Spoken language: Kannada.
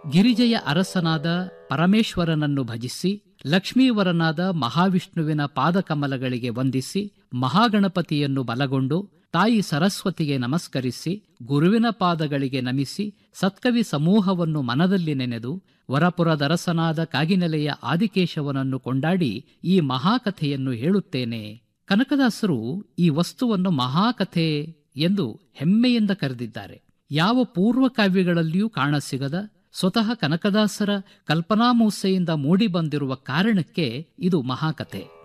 ಗಿರಿಜೆಯ ಅರಸನಾದ ಪರಮೇಶ್ವರನನ್ನು ಭಜಿಸಿ ಲಕ್ಷ್ಮೀವರನಾದ ಮಹಾವಿಷ್ಣುವಿನ ಪಾದಕಮಲಗಳಿಗೆ ವಂದಿಸಿ ಮಹಾಗಣಪತಿಯನ್ನು ಬಲಗೊಂಡು ತಾಯಿ ಸರಸ್ವತಿಗೆ ನಮಸ್ಕರಿಸಿ ಗುರುವಿನ ಪಾದಗಳಿಗೆ ನಮಿಸಿ ಸತ್ಕವಿ ಸಮೂಹವನ್ನು ಮನದಲ್ಲಿ ನೆನೆದು ವರಪುರದರಸನಾದ ಕಾಗಿನೆಲೆಯ ಆದಿಕೇಶವನನ್ನು ಕೊಂಡಾಡಿ ಈ ಮಹಾಕಥೆಯನ್ನು ಹೇಳುತ್ತೇನೆ ಕನಕದಾಸರು ಈ ವಸ್ತುವನ್ನು ಮಹಾಕಥೆ ಎಂದು ಹೆಮ್ಮೆಯಿಂದ ಕರೆದಿದ್ದಾರೆ ಯಾವ ಪೂರ್ವ ಕಾವ್ಯಗಳಲ್ಲಿಯೂ ಕಾಣಸಿಗದ ಸ್ವತಃ ಕನಕದಾಸರ ಕಲ್ಪನಾಮೂಸೆಯಿಂದ ಮೂಡಿಬಂದಿರುವ ಕಾರಣಕ್ಕೆ ಇದು ಮಹಾಕಥೆ